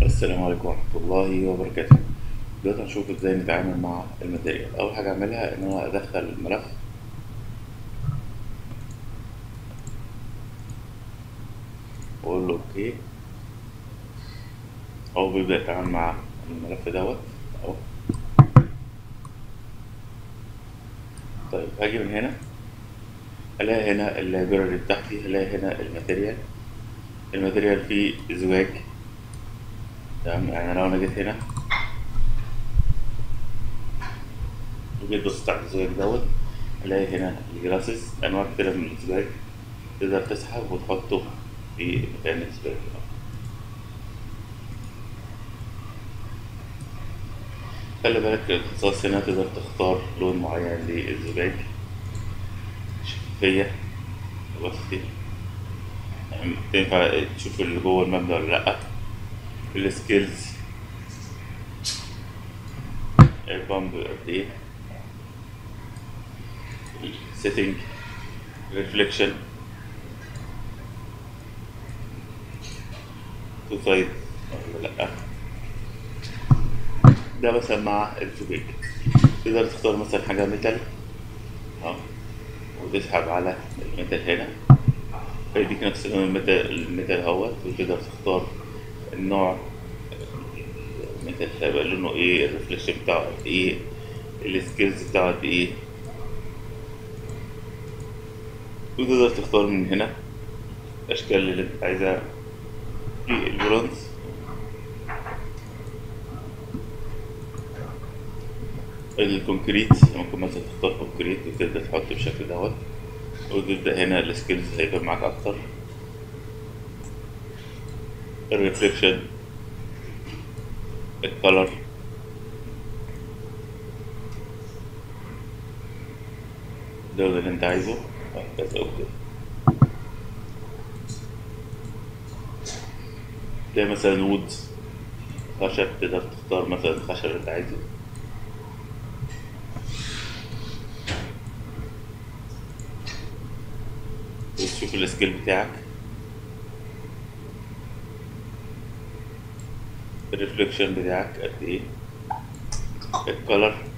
السلام عليكم ورحمة الله وبركاته دلوقتي هنشوف ازاي نتعامل مع الماتيريال أول حاجة أعملها إن أنا أدخل الملف وأقول له أوكي هو بيبدأ يتعامل مع الملف دوت أهو طيب هاجي من هنا ألاقي هنا اللايبراري بتاعتي ألاقي هنا الماتيريال الماتيريال فيه زجاج تمام يعني لو انا جيت هنا وجيت بصيت على الزجاج دوت الاقي هنا الجلاسز انواع كتيرة من الزجاج تقدر تسحب وتحطه في مكان الزجاج خلي بالك الاختصاص هنا تقدر تختار لون معين للزجاج شفافية بصي يعني تنفع تشوف اللي جوه المبنى ولا لأ السكيلز البامب قد ايه السيتنج ريفليكشن تو سايد ولا لا ده مثلا مع الزجاج تقدر تختار مثلا حاجة ميتال اه وتسحب على الميتال هنا فيديك نفس لون الميتال الميتال اهوت وتقدر تختار النوع مثل هيبقى لونه ايه الريفليكشن بتاعه قد ايه السكيلز بتاعه قد ايه وتقدر تختار من هنا الاشكال اللي انت عايزها في البرونز الكونكريت ممكن مثلا تختار كونكريت وتبدأ تحط بالشكل دوت وتبدأ هنا السكيلز هيبقى معاك أكتر الريفليكشن الكالر ده اللي انت عايزه بس اوكي ده مثلا وود خشب تقدر تختار مثلا الخشب اللي انت عايزه وتشوف السكيل بتاعك الريفليكشن بتاعك قد ايه الكالر